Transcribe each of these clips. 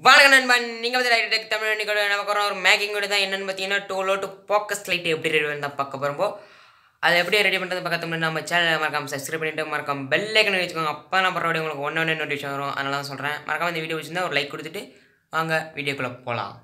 வணக்கம் நண்பன் நீங்கள் வந்து ரைட் டெக் தமிழ் இன்னைக்கு நமக்கு வர ஒரு மேக்கிங் வீடு தான் என்னென்னு பார்த்தீங்கன்னா டூ லோட்டு ஃபோக்கஸ் லைட் எப்படி ரெடி பண்ணி தான் பார்க்க போகிறோம் அதை எப்படி ரெடி பண்ணுறது பக்கத்து முன்னாடி நம்ம சேனலை மறக்காம சப்ஸ்கிரைப் பண்ணிட்டு மறக்காம பெல் ஐக்கன் வச்சுக்கோங்க அப்போ நான் போகிற உங்களுக்கு ஒன்று ஒன்று நோட்டிஃபிகேஷன் வரும் அதனால தான் சொல்கிறேன் மறக்காம இந்த வீடியோ வச்சுருந்தா ஒரு லைக் கொடுத்துட்டு வாங்க வீடியோக்குள்ளே போகலாம்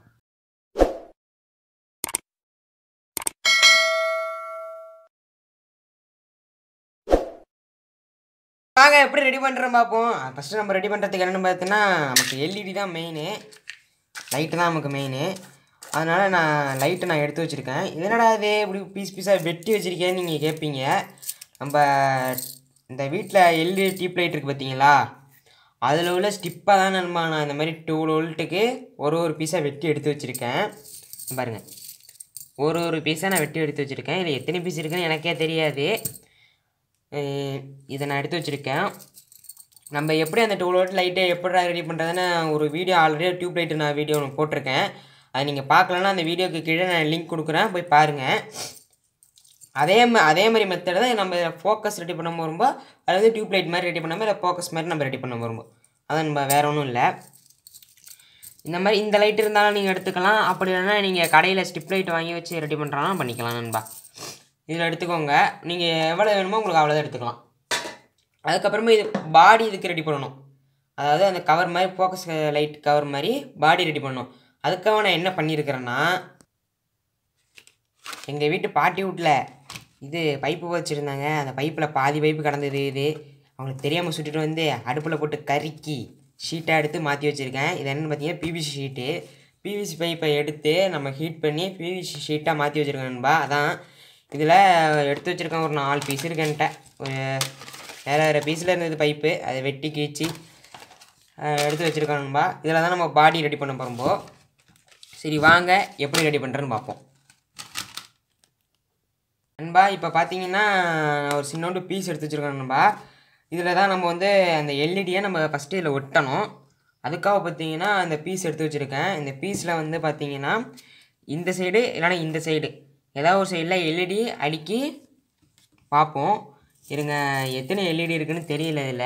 வாங்க எப்படி ரெடி பண்ணுறோம் பார்ப்போம் ஃபஸ்ட்டு நம்ம ரெடி பண்ணுறதுக்கு என்னென்னு பார்த்தீங்கன்னா நமக்கு எல்இடி தான் மெயினு லைட்டு தான் நமக்கு மெயினு அதனால் நான் லைட்டை நான் எடுத்து வச்சுருக்கேன் இது என்னடா இது இப்படி பீஸ் பீஸாக வெட்டி வச்சுருக்கேன்னு நீங்கள் கேட்பீங்க நம்ம இந்த வீட்டில் எல்இடி டியூப் லைட் இருக்குது பார்த்தீங்களா அதில் உள்ள ஸ்டிப்பாக தான் நண்பா நான் இந்த மாதிரி டூ வோல்ட்டுக்கு ஒரு ஒரு பீஸாக வெட்டி எடுத்து வச்சுருக்கேன் பாருங்கள் ஒரு ஒரு பீஸாக நான் வெட்டி எடுத்து வச்சுருக்கேன் இதில் எத்தனை பீஸ் இருக்குன்னு எனக்கே தெரியாது அஹ் இதை நான் எடுத்து வச்சுருக்கேன் நம்ம எப்படி அந்த டூ வோல்ட் லைட்டை எப்படி ரெடி பண்ணுறதுன்னு ஒரு வீடியோ ஆல்ரெடி டியூப் லைட்டு நான் வீடியோ ஒன்று போட்டிருக்கேன் அது நீங்கள் பார்க்கலன்னா அந்த வீடியோக்கு கீழே நான் லிங்க் கொடுக்குறேன் போய் பாருங்கள் அதே மா அதே மாதிரி மெத்தட் தான் நம்ம ஃபோக்கஸ் ரெடி பண்ண வரும்போது அது வந்து டியூப் லைட் மாதிரி ரெடி பண்ணாமல் இல்லை ஃபோக்கஸ் மாதிரி நம்ம ரெடி பண்ண வரும்போது அதான் நம்ம வேறு ஒன்றும் இல்லை இந்த மாதிரி இந்த லைட் இருந்தாலும் நீங்கள் எடுத்துக்கலாம் அப்படி இல்லைன்னா நீங்கள் கடையில் ஸ்டிப் லைட் வாங்கி வச்சு ரெடி பண்ணுறாலும் பண்ணிக்கலாம் நண்பா இதில் எடுத்துக்கோங்க நீங்கள் எவ்வளோ வேணுமோ உங்களுக்கு அவ்வளோதான் எடுத்துக்கலாம் அதுக்கப்புறமா இது பாடி இதுக்கு ரெடி பண்ணணும் அதாவது அந்த கவர் மாதிரி ஃபோக்கஸ் லைட் கவர் மாதிரி பாடி ரெடி பண்ணணும் அதுக்காக நான் என்ன பண்ணியிருக்கிறேன்னா எங்கள் வீட்டு பாட்டி வீட்டில் இது பைப்பு வச்சுருந்தாங்க அந்த பைப்பில் பாதி பைப்பு கடந்தது இது அவங்களுக்கு தெரியாமல் சுட்டுட்டு வந்து அடுப்பில் போட்டு கருக்கி ஷீட்டாக எடுத்து மாற்றி வச்சுருக்கேன் இது என்னென்னு பார்த்தீங்கன்னா பிவிசி ஷீட்டு பிவிசி பைப்பை எடுத்து நம்ம ஹீட் பண்ணி பிவிசி ஷீட்டாக மாற்றி வச்சுருக்கேன் நண்பா அதான் இதில் எடுத்து வச்சுருக்கேன் ஒரு நாலு பீஸ் இருக்குன்ட்ட ஒரு வேறு வேறு பீஸில் இருந்தது பைப்பு அதை வெட்டி கீச்சு அஹ், எடுத்து வச்சுருக்கோம் நண்பா இதில் தான் நம்ம பாடி ரெடி பண்ண போகிறோம்போ சரி வாங்க எப்படி ரெடி பண்ணுறேன்னு பார்ப்போம் நண்பா இப்போ பார்த்தீங்கன்னா நான் ஒரு சின்னோண்டு பீஸ் எடுத்து வச்சுருக்கேன் நண்பா இதில் தான் நம்ம வந்து அந்த எல்இடியை நம்ம ஃபஸ்ட்டு இதில் ஒட்டணும் அதுக்காக பார்த்தீங்கன்னா அந்த பீஸ் எடுத்து வச்சுருக்கேன் இந்த பீஸில் வந்து பார்த்தீங்கன்னா இந்த சைடு இல்லைன்னா இந்த சைடு ஏதாவது ஒரு சைடில் எல்இடி அடுக்கி பார்ப்போம் இருங்க எத்தனை எல்இடி இருக்குன்னு தெரியல இதில்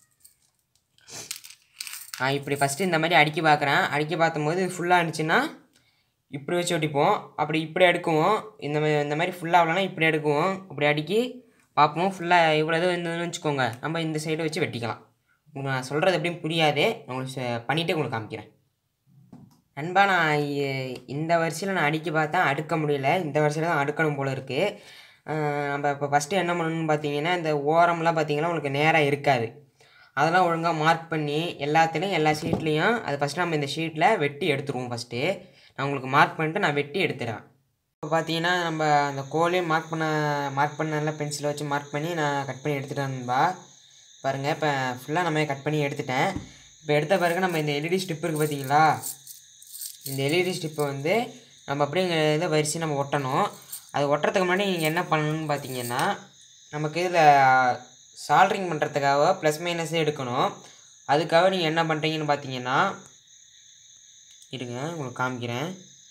நான் இப்படி ஃபஸ்ட்டு இந்த மாதிரி அடுக்கி பார்க்குறேன் அடுக்கி பார்த்தம்போது ஃபுல்லாக இருந்துச்சுன்னா இப்படி வச்சு ஒட்டிப்போம் அப்படி இப்படி அடுக்குவோம் இந்த மாதிரி இந்த மாதிரி ஃபுல்லாக ஆகலன்னா இப்படி அடுக்குவோம் அப்படி அடுக்கி பார்ப்போம் ஃபுல்லாக இவ்வளோ இது இருந்ததுன்னு வச்சுக்கோங்க நம்ம இந்த சைடு வச்சு வெட்டிக்கலாம் உங்களுக்கு நான் சொல்கிறது எப்படியும் புரியாது நான் உங்களுக்கு சொ- பண்ணிவிட்டு உங்களுக்கு காமிக்கிறேன் நண்பா நான் இ- இந்த வரிசையில் நான் அடிக்க பார்த்தா அடுக்க முடியல இந்த வரிசையில் தான் அடுக்கணும் போல் இருக்குது நம்ம இப்போ ஃபஸ்ட்டு என்ன பண்ணணும்னு பார்த்தீங்கன்னா இந்த ஓரம்லாம் பார்த்தீங்கன்னா உங்களுக்கு நேராக இருக்காது அதெல்லாம் ஒழுங்காக மார்க் பண்ணி எல்லாத்துலேயும் எல்லா ஷீட்லேயும் அது ஃபஸ்ட்டு நம்ம இந்த ஷீட்டில் வெட்டி எடுத்துருவோம் ஃபஸ்ட்டு நான் உங்களுக்கு மார்க் பண்ணிட்டு நான் வெட்டி எடுத்துடுவேன் இப்போ பார்த்தீங்கன்னா நம்ம அந்த கோலையும் மார்க் பண்ண மார்க் பண்ணல பென்சிலை வச்சு மார்க் பண்ணி நான் கட் பண்ணி எடுத்துட்டேன்பா பாருங்கள் இப்போ ஃபுல்லாக நம்ம கட் பண்ணி எடுத்துட்டேன் இப்போ எடுத்த பிறகு நம்ம இந்த எல்இடி ஸ்டிப் இருக்குது பார்த்தீங்களா இந்த எல்இடி ஸ்டிப்பை வந்து நம்ம அப்படியே இங்கே இதை வரிசை நம்ம ஒட்டணும் அது ஒட்டுறதுக்கு முன்னாடி நீங்கள் என்ன பண்ணணும்னு பார்த்தீங்கன்னா நமக்கு இதில் சால்ட்ரிங் பண்ணுறதுக்காக ப்ளஸ் மைனஸே எடுக்கணும் அதுக்காக நீங்கள் என்ன பண்ணுறீங்கன்னு பார்த்தீங்கன்னா இருங்க உங்களுக்கு காமிக்கிறேன்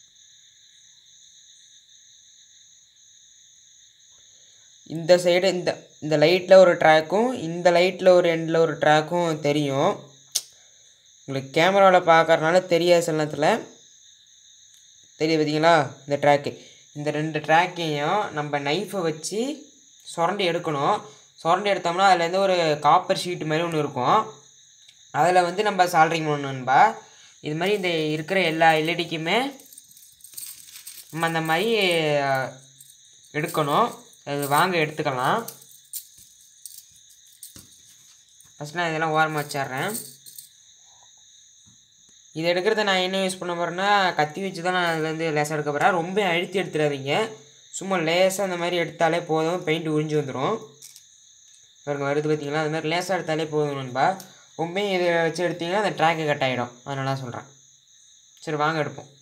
இந்த சைடு இந்த இந்த லைட்டில் ஒரு ட்ராக்கும் இந்த லைட்டில் ஒரு எண்டில் ஒரு ட்ராக்கும் தெரியும் உங்களுக்கு கேமராவில் பார்க்கறனால தெரியாது சில நேரத்தில் தெரியுது பார்த்தீங்களா இந்த ட்ராக்கு இந்த ரெண்டு ட்ராக்கையும் நம்ம நைஃபை வச்சு சுரண்டி எடுக்கணும் சுரண்டி எடுத்தோம்னா அதுலேருந்து ஒரு காப்பர் ஷீட் மாதிரி ஒன்று இருக்கும் அதில் வந்து நம்ம சால்ட்ரிங் பண்ணணும்பா இது மாதிரி இந்த இருக்கிற எல்லா எல்இடிக்குமே நம்ம அந்த மாதிரி அஹ், எடுக்கணும் அது வாங்க எடுத்துக்கலாம் ஃபஸ்ட் நான் இதெல்லாம் ஓரமாக வச்சிட்றேன் இது எடுக்கிறத நான் என்ன யூஸ் பண்ண போகிறேன்னா கத்தி வச்சு தான் நான் அதுலேருந்து லேசாக எடுக்க போகிறேன் ரொம்ப அழுத்தி எடுத்துடாதீங்க சும்மா லேசாக அந்த மாதிரி எடுத்தாலே போதும் பெயிண்ட் உறிஞ்சு வந்துடும் பாருங்க வருது பார்த்தீங்களா அது மாதிரி லேசாக எடுத்தாலே போதும் நண்பா ரொம்ப இதை வச்சு எடுத்தீங்கன்னா அந்த ட்ராக்கு கட் ஆகிடும் அதனால தான் சொல்கிறேன் சரி வாங்க எடுப்போம்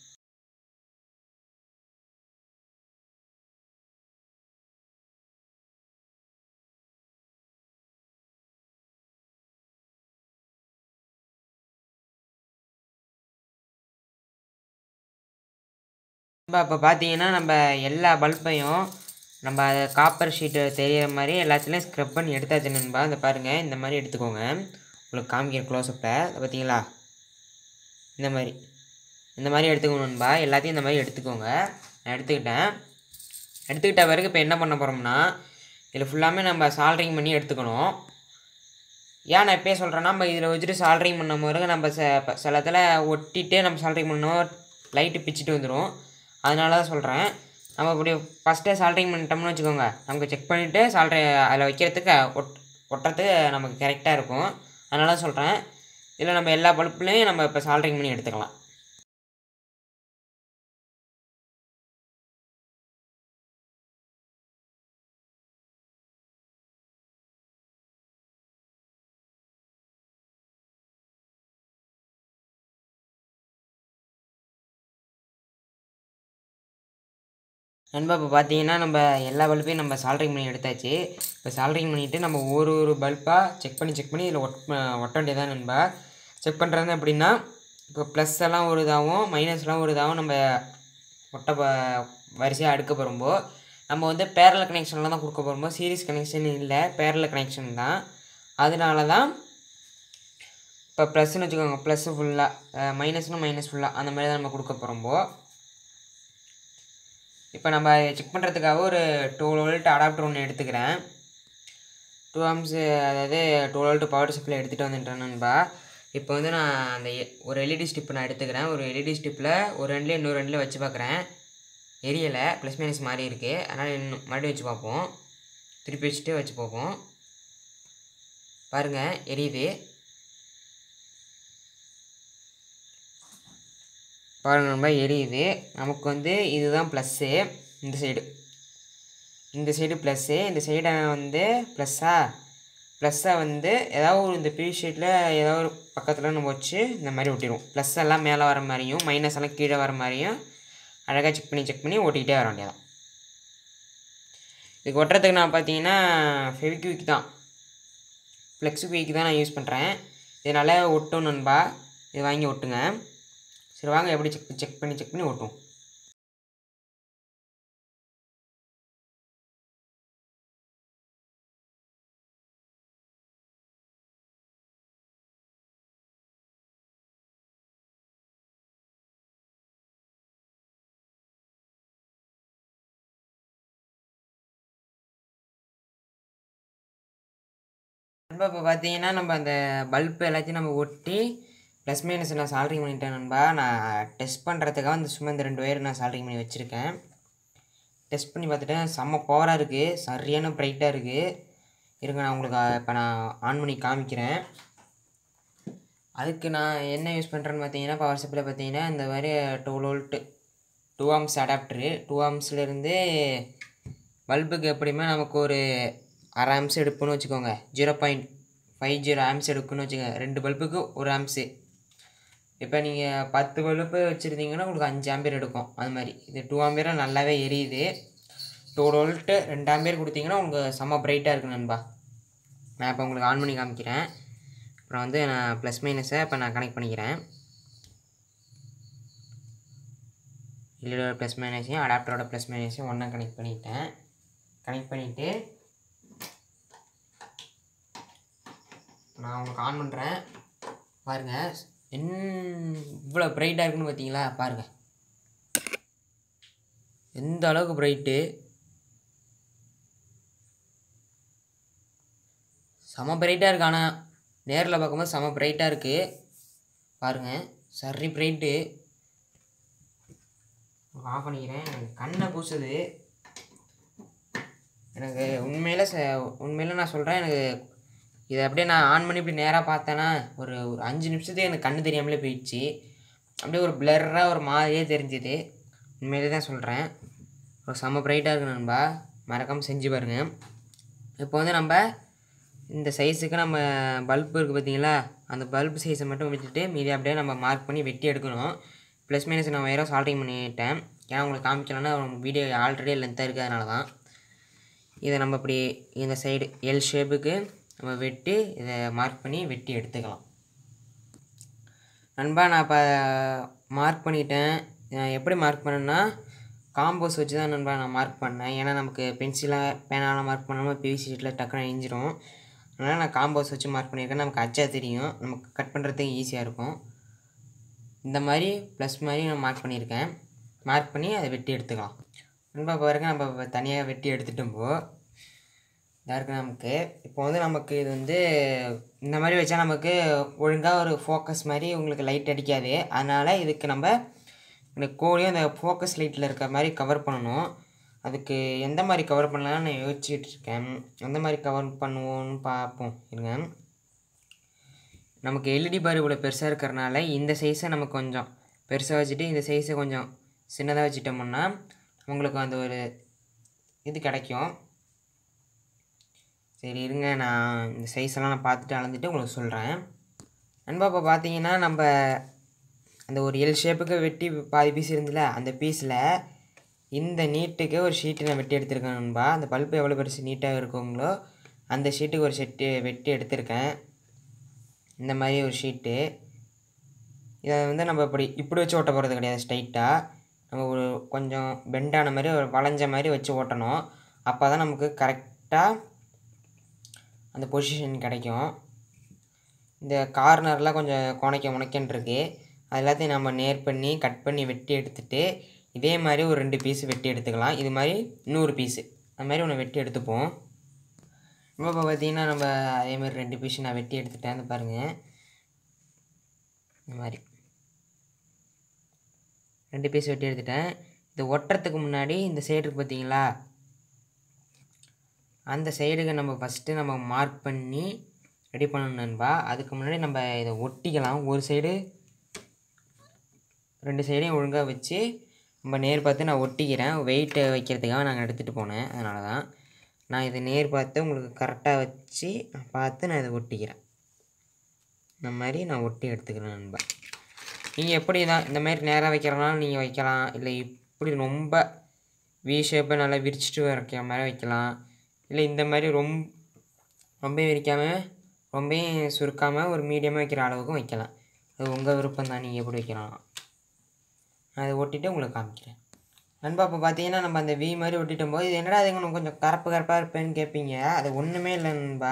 இப்போ இப்போ பார்த்தீங்கன்னா நம்ம எல்லா பல்பையும் நம்ம காப்பர் ஷீட்டு தெரியிற மாதிரி எல்லாத்துலேயும் ஸ்க்ரப் பண்ணி எடுத்தாச்சு நண்பா இந்த பாருங்கள் இந்த மாதிரி எடுத்துக்கோங்க உங்களுக்கு காமிக்கிற க்ளோஸ்அப்பில் பார்த்தீங்களா இந்த மாதிரி இந்த மாதிரி எடுத்துக்கணும் நண்பா எல்லாத்தையும் இந்த மாதிரி எடுத்துக்கோங்க நான் எடுத்துக்கிட்டேன் எடுத்துக்கிட்ட பிறகு இப்போ என்ன பண்ண போகிறோம்னா இதில் ஃபுல்லாமே நம்ம சால்ட்ரிங் பண்ணி எடுத்துக்கணும் ஏன் நான் இப்போயே சொல்கிறேன்னா நம்ம இதில் வச்சுட்டு சால்ட்ரிங் பண்ண பிறகு நம்ம ச ப- சில இடத்துல ஒட்டிகிட்டே நம்ம சால்ட்ரிங் பண்ணோம் லைட்டு பிச்சுட்டு வந்துடும் அதனால தான் சொல்கிறேன் நம்ம இப்படி ஃபஸ்ட்டே சால்ட்ரிங் பண்ணிட்டோம்னு வச்சுக்கோங்க நமக்கு செக் பண்ணிவிட்டு சால்ட்ரி அதில் வைக்கிறதுக்கு ஒட் ஒட்டுறதுக்கு நமக்கு கரெக்டாக இருக்கும் அதனால தான் சொல்கிறேன் இதில் நம்ம எல்லா பல்ப்லேயும் நம்ம இப்போ சால்ட்ரிங் பண்ணி எடுத்துக்கலாம் நண்பா இப்போ பார்த்தீங்கன்னா நம்ம எல்லா பல்பையும் நம்ம சால்ட்ரிங் பண்ணி எடுத்தாச்சு இப்போ சால்ட்ரிங் பண்ணிவிட்டு நம்ம ஒரு ஒரு பல்பாக செக் பண்ணி செக் பண்ணி இதில் ஒட் ஒட்ட வேண்டியதான் நண்பா செக் பண்ணுறது எப்படின்னா இப்போ ப்ளஸ் எல்லாம் ஒரு இதாகவும் மைனஸ்லாம் ஒரு இதாகவும் நம்ம ஒட்ட ப வரிசையாக அடுக்க போகிறோம்போ நம்ம வந்து பேரல் கனெக்ஷனில் தான் கொடுக்க போகிறோம்போ சீரிஸ் கனெக்ஷன் இல்லை பேரல் கனெக்ஷன் தான் அதனால தான் இப்போ ப்ளஸ்ன்னு வச்சுக்கோங்க ப்ளஸ்ஸு ஃபுல்லாக மைனஸ்னு மைனஸ் ஃபுல்லாக அந்த மாதிரி தான் நம்ம கொடுக்க போகிறோம்போ இப்போ நம்ம செக் பண்ணுறதுக்காக ஒரு டுவெல் வோல்ட் அடாப்டர் ஒன்று எடுத்துக்கிறேன் டூ ஆம்ஸு அதாவது டுவெல் வோல்ட் பவர் சப்ளை எடுத்துகிட்டு வந்துட்டேன் நண்பா இப்போ வந்து நான் அந்த எ- ஒரு எல்இடி ஸ்டிப் நான் எடுத்துக்கிறேன் ஒரு எல்இடி ஸ்டிப்பில் ஒரு ரெண்டுல இன்னொரு ரெண்டில் வச்சு பார்க்குறேன் எரியலை ப்ளஸ் மைனஸ் மாறி இருக்குது அதனால் இன்னும் மறுபடியும் வச்சு பார்ப்போம் திருப்பி வச்சுட்டு வச்சு பார்ப்போம் பாருங்கள் எரியுது பாருங்க நம்ம எரியுது நமக்கு வந்து இதுதான் ப்ளஸ்ஸு இந்த சைடு இந்த சைடு ப்ளஸ்ஸு இந்த சைடை வந்து ப்ளஸ்ஸா ப்ளஸ்ஸை வந்து ஏதாவது ஒரு இந்த பிவி ஷீட்டில் ஏதாவது ஒரு பக்கத்தில் நம்ம வச்சு இந்த மாதிரி ஒட்டிடுவோம் ப்ளஸ் எல்லாம் மேலே வர மாதிரியும் மைனஸ் எல்லாம் கீழே வர மாதிரியும் அழகாக செக் பண்ணி செக் பண்ணி ஓட்டிக்கிட்டே வர வேண்டியதான் இதுக்கு ஒட்டுறதுக்கு நான் பார்த்தீங்கன்னா ஃபெவிக்விக் தான் ஃப்ளெக்ஸ் குயிக் தான் நான் யூஸ் பண்ணுறேன் இது நல்லா ஒட்டும் நண்பா இது வாங்கி ஒட்டுங்க சரி வாங்க எப்படி செக் செக் பண்ணி செக் பண்ணி ஓட்டும் நண்பா இப்போ பார்த்தீங்கன்னா நம்ம அந்த பல்ப் எல்லாத்தையும் நம்ம ஒட்டி ப்ளஸ் மைனஸ் நான் சால்ட்ரிங் பண்ணிட்டேன் நண்பா நான் டெஸ்ட் பண்ணுறதுக்காக வந்து சும்மா இந்த ரெண்டு ஒயர் நான் சால்ட்ரிங் பண்ணி வச்சுருக்கேன் டெஸ்ட் பண்ணி பார்த்துட்டேன் செம்ம பவராக இருக்குது சரியான ப்ரைட்டாக இருக்குது இருங்க நான் உங்களுக்கு இப்போ நான் ஆன் பண்ணி காமிக்கிறேன் அதுக்கு நான் என்ன யூஸ் பண்ணுறேன்னு பார்த்தீங்கன்னா பவர் சப்ளை பார்த்தீங்கன்னா இந்த மாதிரி two volt two amps adapter two ஆம்ஸ்லேருந்து பல்புக்கு எப்படியுமே நமக்கு ஒரு அரை ஆம்ஸ் எடுப்புன்னு வச்சுக்கோங்க zero point five zero amps எடுக்குன்னு வச்சுக்கோங்க ரெண்டு பல்புக்கு ஒரு ஆம்ஸு இப்போ நீங்கள் பத்து பல்பு வச்சுருந்தீங்கன்னா உங்களுக்கு அஞ்சு ஆம்பியர் எடுக்கும் அது மாதிரி இது டூ ஆம்பியராக நல்லாவே எரியுது டூ வோல்ட்டு ரெண்டு ஆம்பியர் கொடுத்தீங்கன்னா உங்களுக்கு செம்ம பிரைட்டாக இருக்கு நண்பா நான் இப்போ உங்களுக்கு ஆன் பண்ணி காமிக்கிறேன் அப்புறம் வந்து நான் ப்ளஸ் மைனஸை இப்போ நான் கனெக்ட் பண்ணிக்கிறேன் எல்இடியோட ப்ளஸ் மைனஸையும் அடாப்டரோட ப்ளஸ் மைனஸையும் ஒன்றா கனெக்ட் பண்ணிட்டேன் கனெக்ட் பண்ணிவிட்டு நான் உங்களுக்கு ஆன் பண்ணுறேன் பாருங்கள் என் இவ்வளோ பிரைட்டாக இருக்குன்னு பார்த்தீங்களா பாருங்கள் எந்த அளவுக்கு பிரைட்டு செம பிரைட்டாக இருக்கு ஆனால் நேரில் பார்க்கும்போது செம பிரைட்டாக இருக்குது பாருங்கள் சரி பிரைட்டு ஆஃப் பண்ணிக்கிறேன் எனக்கு கண்ணை கூசுது எனக்கு உண்மையில ச உண்மையில நான் சொல்கிறேன் எனக்கு இதை அப்படியே நான் ஆன் பண்ணி இப்படி நேராக பார்த்தேன்னா ஒரு ஒரு அஞ்சு நிமிஷத்துக்கு எனக்கு கண்ணு தெரியாமலே போயிடுச்சு அப்படியே ஒரு பிளர்ராக ஒரு மாதிரியே தெரிஞ்சுது உண்மையிலே தான் சொல்கிறேன் ஒரு செம்ம பிரைட்டாக இருக்கு நண்பா மறக்காமல் செஞ்சு பாருங்கள் இப்போ வந்து நம்ம இந்த சைஸுக்கு நம்ம பல்ப் இருக்குது பார்த்தீங்களா அந்த பல்ப் சைஸை மட்டும் விட்டுட்டு மீதி அப்படியே நம்ம மார்க் பண்ணி வெட்டி எடுக்கணும் ப்ளஸ் மைனஸ் நான் வேறு சால்ட்ரிங் பண்ணிட்டேன் ஏன்னா உங்களுக்கு காமிக்கலன்னா வீடியோ ஆல்ரெடி லென்த்தாக இருக்குது அதனால தான் இதை நம்ம இப்படி இந்த சைடு எல் ஷேப்புக்கு நம்ம வெட்டி இதை மார்க் பண்ணி வெட்டி எடுத்துக்கலாம் நண்பா நான் இப்போ மார்க் பண்ணிட்டேன் நான் எப்படி மார்க் பண்ணேன்னா காம்போஸ் வச்சு தான் நண்பா நான் மார்க் பண்ணேன் ஏன்னா நமக்கு பென்சிலாக பேனாவில் மார்க் பண்ணாமல் பிவிசி ஷீட்டில் டக்குன்னு அழிஞ்சிரும் அதனால் நான் காம்போஸ் வச்சு மார்க் பண்ணியிருக்கேன் நமக்கு அச்சா தெரியும் நமக்கு கட் பண்ணுறதுக்கு ஈஸியாக இருக்கும் இந்த மாதிரி ப்ளஸ் மாதிரி நான் மார்க் பண்ணியிருக்கேன் மார்க் பண்ணி அதை வெட்டி எடுத்துக்கலாம் நண்பா பாருங்க நம்ம இப்போ தனியாக வெட்டி எடுத்துட்டோம் இப்போ இதாக இருக்குது நமக்கு இப்போ வந்து நமக்கு இது வந்து இந்த மாதிரி வச்சா நமக்கு ஒழுங்காக ஒரு ஃபோக்கஸ் மாதிரி உங்களுக்கு லைட் அடிக்காது அதனால் இதுக்கு நம்ம இந்த கோழியும் அந்த ஃபோக்கஸ் லைட்டில் இருக்க மாதிரி கவர் பண்ணணும் அதுக்கு எந்த மாதிரி கவர் பண்ணலாம்னு நான் யோசிச்சுட்டு இருக்கேன் எந்த மாதிரி கவர் பண்ணுவோன்னு பார்ப்போம் இருங்க நமக்கு எல்இடி பார் இவ்வளோ பெருசாக இருக்கிறனால இந்த சைஸை நம்ம கொஞ்சம் பெருசாக வச்சுட்டு இந்த சைஸை கொஞ்சம் சின்னதாக வச்சுட்டோம்னா உங்களுக்கு அந்த ஒரு இது கிடைக்கும் சரி இருங்க நான் இந்த சைஸ் எல்லாம் நான் பார்த்துட்டு அளந்துட்டு உங்களுக்கு சொல்கிறேன் நண்பா இப்போ பார்த்தீங்கன்னா நம்ம அந்த ஒரு எல் ஷேப்புக்கு வெட்டி பாதி பீஸ் இருந்துல அந்த பீஸில் இந்த நீட்டுக்கு ஒரு ஷீட்டு நான் வெட்டி எடுத்திருக்கேன் நண்பா அந்த பல்ப்பு எவ்வளோ பெருசு நீட்டாக இருக்குங்களோ அந்த ஷீட்டுக்கு ஒரு செட்டு வெட்டி எடுத்திருக்கேன் இந்த மாதிரி ஒரு ஷீட்டு இதை வந்து நம்ம இப்படி இப்படி வச்சு ஓட்ட போகிறது கிடையாது ஸ்ட்ரைட்டாக நம்ம ஒரு கொஞ்சம் பெண்டான மாதிரி ஒரு வளைஞ்ச மாதிரி வச்சு ஓட்டணும் அப்போ தான் நமக்கு கரெக்டாக அந்த பொசிஷன் கிடைக்கும் இந்த கார்னர்லாம் கொஞ்சம் குணைக்க முனைக்கன்னு இருக்கு அது எல்லாத்தையும் நம்ம நேர் பண்ணி கட் பண்ணி வெட்டி எடுத்துட்டு இதே மாதிரி ஒரு ரெண்டு பீஸ் வெட்டி எடுத்துக்கலாம் இது மாதிரி இன்னொரு பீஸு அது மாதிரி ஒன்று வெட்டி எடுத்துப்போம் இப்போ இப்போ பார்த்தீங்கன்னா நம்ம அதே மாதிரி ரெண்டு பீஸ் நான் வெட்டி எடுத்துட்டேன் இந்த பாருங்கள் இந்த மாதிரி ரெண்டு பீஸ் வெட்டி எடுத்துட்டேன் இது ஒட்டுறதுக்கு முன்னாடி இந்த சைடு இருக்கு பார்த்தீங்களா அந்த சைடுக்கு நம்ம ஃபஸ்ட்டு நம்ம மார்க் பண்ணி ரெடி பண்ணணும் நண்பா அதுக்கு முன்னாடி நம்ம இதை ஒட்டிக்கலாம் ஒரு சைடு ரெண்டு சைடையும் ஒழுங்காக வச்சு நம்ம நேர் பார்த்து நான் ஒட்டிக்கிறேன் வெயிட்டை வைக்கிறதுக்காக நாங்கள் எடுத்துகிட்டு போனேன் அதனால தான் நான் இதை நேர் பார்த்து உங்களுக்கு கரெக்டாக வச்சு நான் பார்த்து நான் இதை ஒட்டிக்கிறேன் இந்த மாதிரி நான் ஒட்டி எடுத்துக்கிறேன் நண்பா நீங்கள் எப்படி தான் இந்த மாதிரி நேராக வைக்கிறனாலும் நீங்கள் வைக்கலாம் இல்லை இப்படி ரொம்ப வி ஷேப்பை நல்லா விரிச்சிட்டு வைக்கிற மாதிரி வைக்கலாம் இல்லை இந்த மாதிரி ரொம்ப ரொம்ப விரிக்காமல் ரொம்ப சுருக்காமல் ஒரு மீடியமாக வைக்கிற அளவுக்கும் வைக்கலாம் அது உங்கள் விருப்பம் தான் நீங்கள் எப்படி வைக்கலாம் நான் அதை ஒட்டிட்டு உங்களுக்கு காமிக்கிறேன் நண்பா இப்போ பார்த்தீங்கன்னா நம்ம அந்த வி மாதிரி ஒட்டிட்டும் போது இது என்னடா அது இன்னும் கொஞ்சம் கரப்பு கரப்பாக இருப்பேன்னு கேட்பீங்க அது ஒன்றுமே இல்லை நண்பா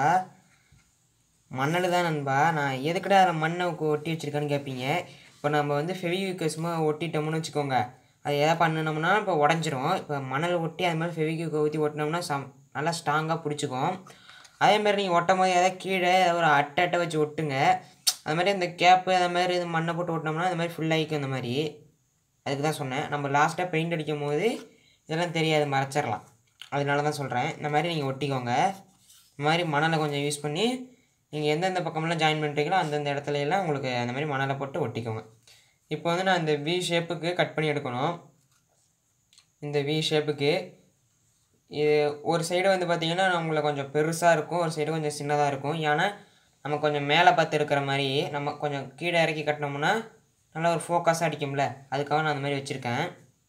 மணல் தான் நண்பா நான் எதுக்குடா அதில் மண்ணை கொ- ஒட்டி வச்சிருக்கேன்னு கேட்பீங்க இப்போ நம்ம வந்து ஃபெவிக்விக் சும்மா ஒட்டிட்டோம்னு வச்சுக்கோங்க அது எதை பண்ணினோம்னா இப்போ உடஞ்சிரும் இப்போ மணல் ஒட்டி அது மாதிரி ஃபெவிக்விக் ஊற்றி ஒட்டினோம்னா சம் நல்லா ஸ்ட்ராங்காக பிடிச்சிக்கும் அதே மாதிரி நீங்கள் ஒட்டும் போது எதாவது கீழே ஏதாவது ஒரு அட்டை அட்டை வச்சு ஒட்டுங்க அது மாதிரி இந்த கேப்பு அது மாதிரி இது மண்ணை போட்டு ஒட்டினோம்னா அது மாதிரி full ஆகிக்கும் இந்த மாதிரி அதுக்கு தான் சொன்னேன் நம்ம லாஸ்ட்டாக பெயிண்ட் அடிக்கும் போது இதெல்லாம் தெரியாது மறைச்சிடலாம் அதனால தான் சொல்கிறேன் இந்த மாதிரி நீங்கள் ஒட்டிக்கோங்க இந்த மாதிரி மணலை கொஞ்சம் யூஸ் பண்ணி நீங்கள் எந்தெந்த பக்கமெல்லாம் ஜாயின் பண்ணுறீங்களோ அந்தந்த இடத்துல எல்லாம் உங்களுக்கு அந்த மாதிரி மணலை போட்டு ஒட்டிக்கோங்க இப்போ வந்து நான் இந்த வி ஷேப்புக்கு கட் பண்ணி எடுக்கணும் இந்த வி ஷேப்புக்கு இது ஒரு சைடு வந்து பார்த்திங்கன்னா நம்மளுக்கு கொஞ்சம் பெருசாக இருக்கும் ஒரு சைடு கொஞ்சம் சின்னதாக இருக்கும் ஏன்னா நம்ம கொஞ்சம் மேலே பார்த்து இருக்கிற மாதிரி நம்ம கொஞ்சம் கீழே இறக்கி கட்டினோம்னா நல்லா ஒரு ஃபோக்கஸாக அடிக்கும்ல அதுக்காக நான் அந்த மாதிரி வச்சுருக்கேன்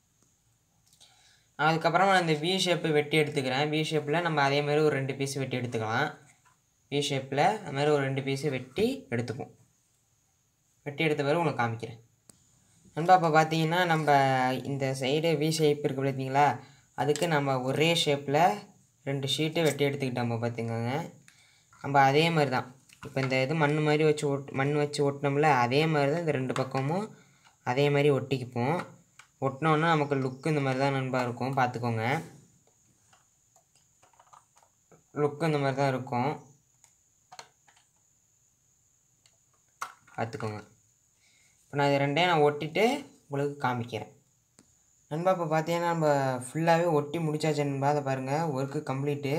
அதுக்கப்புறம் நான் இந்த வி ஷேப்பு வெட்டி எடுத்துக்கிறேன் வி ஷேப்பில் நம்ம அதே மாதிரி ஒரு ரெண்டு பீஸ் வெட்டி எடுத்துக்கலாம் வி ஷேப்பில் அது மாதிரி ஒரு ரெண்டு பீஸு வெட்டி எடுத்துப்போம் வெட்டி எடுத்த பிறகு உங்களுக்கு காமிக்கிறேன் நண்பா இப்போ பார்த்தீங்கன்னா நம்ம இந்த சைடு வி ஷேப் இருக்குது பார்த்தீங்களா அதுக்கு நம்ம ஒரே ஷேப்பில் ரெண்டு ஷீட்டை வெட்டி எடுத்துக்கிட்டோம் பார்த்துக்கோங்க நம்ம அதே மாதிரி தான் இப்போ இந்த இது மண் மாதிரி வச்சு ஒட் மண் வச்சு ஒட்டினோம்ல அதே மாதிரி தான் இந்த ரெண்டு பக்கமும் அதே மாதிரி ஒட்டிக்குப்போம் ஒட்டினோன்னா நமக்கு லுக்கு இந்த மாதிரி தான் நண்பா இருக்கும் பார்த்துக்கோங்க லுக்கு இந்த மாதிரி தான் இருக்கும் பார்த்துக்கோங்க இப்போ நான் இது ரெண்டையும் நான் ஒட்டிட்டு உங்களுக்கு காமிக்கிறேன் நண்பா இப்போ பார்த்தீங்கன்னா நம்ம ஃபுல்லாகவே ஒட்டி முடிச்சாச்சு நண்பா அதை பாருங்கள் ஒர்க்கு கம்ப்ளீட்டு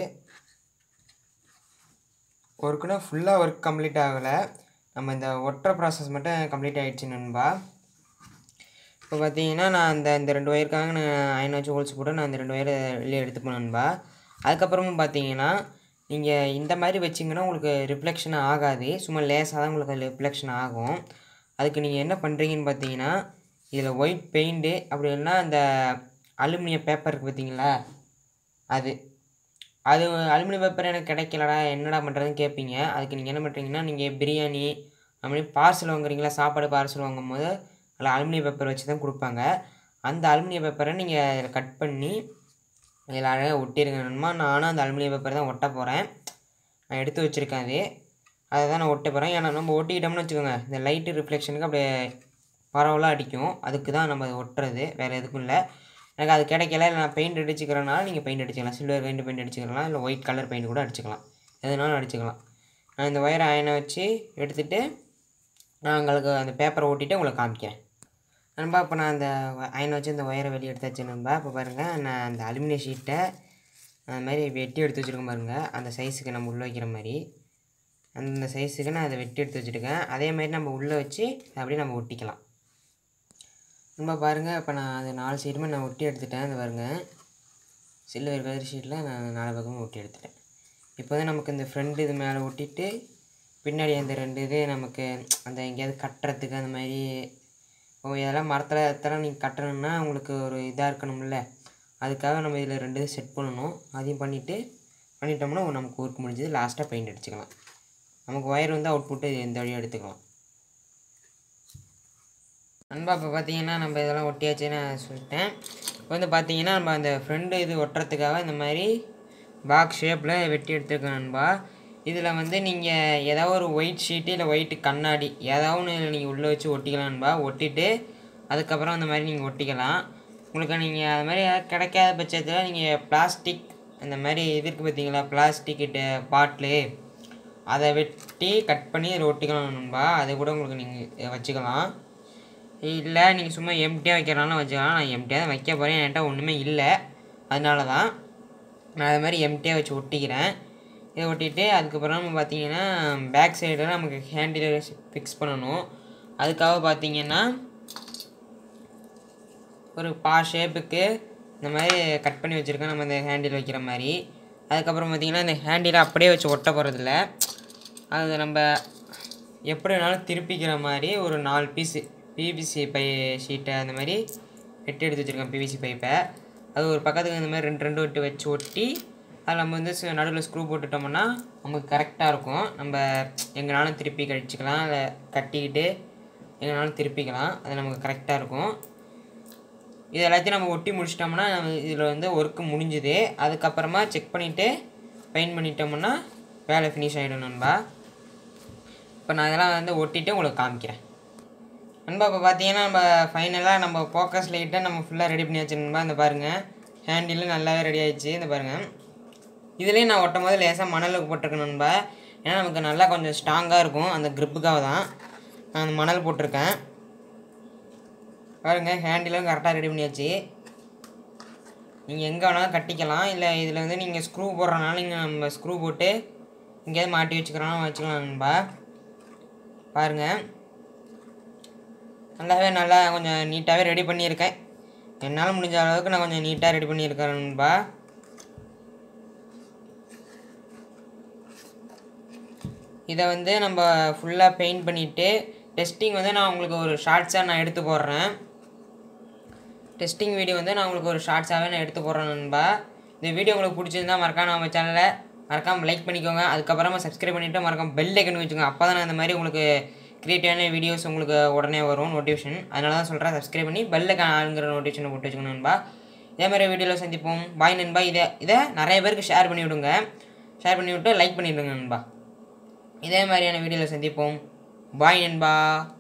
ஒர்க்குனா ஃபுல்லாக ஒர்க் கம்ப்ளீட் ஆகலை நம்ம இந்த ஒட்டுற ப்ராசஸ் மட்டும் கம்ப்ளீட் ஆகிடுச்சு நண்பா இப்போ பார்த்தீங்கன்னா நான் அந்த இந்த ரெண்டு ஒயருக்காக நான் அயன் வச்சு ஹோல்ஸ் போட்டு நான் இந்த ரெண்டு ஒயரை வெளியே எடுத்துப்பேன் நண்பா அதுக்கப்புறமும் பார்த்தீங்கன்னா நீங்கள் இந்த மாதிரி வச்சிங்கன்னா உங்களுக்கு ரிஃப்ளெக்ஷன் ஆகாது சும்மா லேசாக தான் உங்களுக்கு ரிஃப்ளெக்ஷன் ஆகும் அதுக்கு நீங்கள் என்ன பண்ணுறீங்கன்னு பார்த்தீங்கன்னா இதில் ஒயிட் பெயிண்ட்டு அப்படி இல்லைன்னா அந்த அலுமினிய பேப்பர் இருக்குது பார்த்தீங்களா அது அது அலுமினியம் பேப்பர் எனக்கு கிடைக்கலடா என்னடா பண்ணுறதுன்னு கேட்பீங்க அதுக்கு நீங்கள் என்ன பண்ணுறீங்கன்னா நீங்கள் பிரியாணி அப்படி பார்சல் வாங்குறீங்களா சாப்பாடு பார்சல் வாங்கும் போது அதில் அலுமினியம் பேப்பர் வச்சு தான் கொடுப்பாங்க அந்த அலுமினிய பேப்பரை நீங்கள் இதில் கட் பண்ணி இதில் அழகாக ஒட்டிருங்க நண்பா நானும் அந்த அலுமினிய பேப்பர் தான் ஒட்ட போகிறேன் நான் எடுத்து வச்சுருக்கேன் அது அதை தான் நான் ஒட்ட போகிறேன் ஏன்னா நம்ம ஒட்டிக்கிட்டோம்னு வச்சுக்கோங்க இந்த லைட்டு ரிஃப்ளெக்ஷனுக்கு அப்படியே பரவலாக அடிக்கும் அதுக்கு தான் நம்ம அதை ஒட்டுறது வேறு எதுக்கும் இல்லை எனக்கு அது கிடைக்கல இல்லை நான் பெயிண்ட் அடிச்சுக்கிறனால நீங்கள் பெயிண்ட் அடிச்சுக்கலாம் சில்வர் பெயிண்ட் பெயிண்ட் அடிச்சுக்கலாம் இல்லை ஒயிட் கலர் பெயிண்ட் கூட அடிச்சுக்கலாம் எதுனாலும் அடிச்சுக்கலாம் நான் இந்த ஒயரை அயனை வச்சு எடுத்துகிட்டு நான் உங்களுக்கு அந்த பேப்பரை ஓட்டிட்டு உங்களுக்கு காமிக்கிறேன் நண்பா இப்போ நான் அந்த அயனை வச்சு இந்த ஒயரை வெளியே எடுத்தாச்சு நண்பா இப்போ பாருங்கள் நான் அந்த அலுமினிய ஷீட்டை அது மாதிரி வெட்டி எடுத்து வச்சுருக்கேன் பாருங்கள் அந்த சைஸுக்கு நம்ம உள்ளே வைக்கிற மாதிரி அந்த சைஸுக்கு நான் அதை வெட்டி எடுத்து வச்சுருக்கேன் அதே மாதிரி நம்ம உள்ளே வச்சு அப்படியே நம்ம ஒட்டிக்கலாம் நண்பா பாருங்கள் இப்போ நான் அது நாலு சைடுமே நான் ஒட்டி எடுத்துட்டேன் அந்த பாருங்கள் சில்வர் கலர் ஷீட்டில் நான் நாலு பக்கமும் ஒட்டி எடுத்துட்டேன் இப்போ வந்து நமக்கு இந்த ஃப்ரண்ட் இது மேலே ஒட்டிட்டு பின்னாடி அந்த ரெண்டு இது நமக்கு அந்த எங்கேயாவது கட்டுறதுக்கு அந்த மாதிரி ஓ இதெல்லாம் மரத்தில் இதெல்லாம் நீங்கள் கட்டணும்னா உங்களுக்கு ஒரு இதாக இருக்கணும்ல அதுக்காக நம்ம இதில் ரெண்டு இது செட் பண்ணணும் அதையும் பண்ணிவிட்டு பண்ணிட்டோம்னா நமக்கு ஒர்க் முடிஞ்சது லாஸ்ட்டாக பெயிண்ட் அடிச்சுக்கலாம் நமக்கு ஒயர் வந்து அவுட்புட்டு இந்த வழியாக எடுத்துக்கலாம் நண்பா இப்போ பார்த்தீங்கன்னா நம்ம இதெல்லாம் ஒட்டியாச்சுன்னு நான் சொல்லிட்டேன் இப்போ வந்து பார்த்தீங்கன்னா நம்ம அந்த ஃப்ரெண்டு இது ஒட்டுறதுக்காக இந்த மாதிரி பாக்ஸ் ஷேப்பில் வெட்டி எடுத்துருக்கேன் நண்பா இதில் வந்து நீங்கள் ஏதாவது ஒரு ஒயிட் ஷீட்டு இல்லை ஒயிட் கண்ணாடி ஏதாவது ஒன்று நீங்கள் உள்ளே வச்சு ஒட்டிக்கலாம் நண்பா ஒட்டிட்டு அதுக்கப்புறம் அந்த மாதிரி நீங்கள் ஒட்டிக்கலாம் உங்களுக்கு நீங்கள் அது மாதிரி ஏதாவது கிடைக்காத பட்சத்தில் நீங்கள் பிளாஸ்டிக் அந்த மாதிரி இது இருக்குது பார்த்தீங்களா பிளாஸ்டிக்கிட்ட பாட்டிலு அதை வெட்டி கட் பண்ணி அதில் ஒட்டிக்கலாம் நண்பா அதை கூட உங்களுக்கு நீங்கள் வச்சுக்கலாம் இல்லை நீங்கள் சும்மா எம்டியாக வைக்கிறனாலும் வச்சுக்கலாம் நான் எம்டியாக தான் வைக்க போகிறேன் என்கிட்ட ஒன்றுமே இல்லை அதனால தான் நான் அது மாதிரி எம்டியாக வச்சு ஒட்டிக்கிறேன் இதை ஒட்டிட்டு அதுக்கப்புறம் நம்ம பார்த்தீங்கன்னா பேக் சைடில் நமக்கு ஹேண்டில் ஃபிக்ஸ் பண்ணணும் அதுக்காக பார்த்தீங்கன்னா ஒரு பா ஷேப்புக்கு இந்த மாதிரி கட் பண்ணி வச்சுருக்கேன் நம்ம இந்த ஹேண்டில் வைக்கிற மாதிரி அதுக்கப்புறம் பார்த்தீங்கன்னா இந்த ஹேண்டில் அப்படியே வச்சு ஒட்ட போகிறதில்ல அது நம்ம எப்படி வேணாலும் திருப்பிக்கிற மாதிரி ஒரு நாலு பீஸு பிவிசி பை ஷீட்டை அந்த மாதிரி வெட்டி எடுத்து வச்சுருக்கேன் பிவிசி பைப்பை அது ஒரு பக்கத்துக்கு இந்த மாதிரி ரெண்டு ரெண்டு விட்டு வச்சு ஒட்டி அதில் நம்ம வந்து நடுவில் ஸ்க்ரூ போட்டுட்டோம்னா நமக்கு கரெக்டாக இருக்கும் நம்ம எங்கேனாலும் திருப்பி கழிச்சிக்கலாம் இல்லை கட்டிக்கிட்டு எங்கேனாலும் திருப்பிக்கலாம் அது நமக்கு கரெக்டாக இருக்கும் இது எல்லாத்தையும் நம்ம ஒட்டி முடிச்சிட்டோம்னா நம்ம இதில் வந்து ஒர்க்கு முடிஞ்சுது அதுக்கப்புறமா செக் பண்ணிவிட்டு பெயிண்ட் பண்ணிட்டோம்னா வேலை ஃபினிஷ் ஆகிடும் நண்பா இப்போ நான் இதெல்லாம் வந்து ஒட்டிட்டு உங்களுக்கு காமிக்கிறேன் நண்பா இப்போ பார்த்தீங்கன்னா நம்ம ஃபைனலாக நம்ம ஃபோக்கஸ் லைட்டை நம்ம ஃபுல்லாக ரெடி பண்ணியாச்சு நண்பா இந்த பாருங்கள் ஹேண்டிலும் நல்லாவே ரெடி ஆயிடுச்சு இந்த பாருங்கள் இதுலேயும் நான் ஒட்டும் போது லேசாக மணலுக்கு போட்டிருக்கேன் நண்பா ஏன்னா நமக்கு நல்லா கொஞ்சம் ஸ்ட்ராங்காக இருக்கும் அந்த க்ரிப்புக்காக தான் நான் அந்த மணல் போட்டிருக்கேன் பாருங்க ஹேண்டிலும் கரெக்டாக ரெடி பண்ணியாச்சு நீங்கள் எங்கே வேணாலும் கட்டிக்கலாம் இல்லை இதில் வந்து நீங்கள் ஸ்க்ரூ போடுறனால நீங்கள் நம்ம ஸ்க்ரூ போட்டு எங்கேயாவது மாட்டி வச்சுக்கிறோம் வச்சுக்கலாம் நண்பா பாருங்கள் நல்லாவே நல்லா கொஞ்சம் நீட்டாகவே ரெடி பண்ணியிருக்கேன் என்னால் முடிஞ்ச அளவுக்கு நான் கொஞ்சம் நீட்டாக ரெடி பண்ணியிருக்கேன் நண்பா இதை வந்து நம்ம ஃபுல்லாக பெயிண்ட் பண்ணிவிட்டு டெஸ்டிங் வந்து நான் உங்களுக்கு ஒரு ஷார்ட்ஸாக நான் எடுத்து போடுறேன் டெஸ்டிங் வீடியோ வந்து நான் உங்களுக்கு ஒரு ஷார்ட்ஸாகவே நான் எடுத்து போடுறேன் நண்பா இந்த வீடியோ உங்களுக்கு பிடிச்சிருந்தா மறக்காம நம்ம சேனலை மறக்காமல் லைக் பண்ணிக்கோங்க அதுக்கப்புறமா சப்ஸ்கிரைப் பண்ணிவிட்டு மறக்காம பெல் ஐக்கன் வச்சுக்கோங்க அப்போ தான் நான் இந்த மாதிரி உங்களுக்கு க்ரியேட்டிவான வீடியோஸ் உங்களுக்கு உடனே வரும் நோட்டிஃபிகேஷன் அதனால தான் சொல்கிறேன் சப்ஸ்கிரைப் பண்ணி பெல் ஐக்கன் ஆளுங்கிற நோட்டிஃபிகேஷனை போட்டு வச்சுக்கணும் நண்பா இதே மாதிரி வீடியோவில் சந்திப்போம் பாய் நண்பா இதை இதை நிறைய பேருக்கு ஷேர் பண்ணி விடுங்க ஷேர் பண்ணி விட்டு லைக் பண்ணிவிடுங்க நண்பா இதே மாதிரியான வீடியோவில் சந்திப்போம் பாய் நண்பா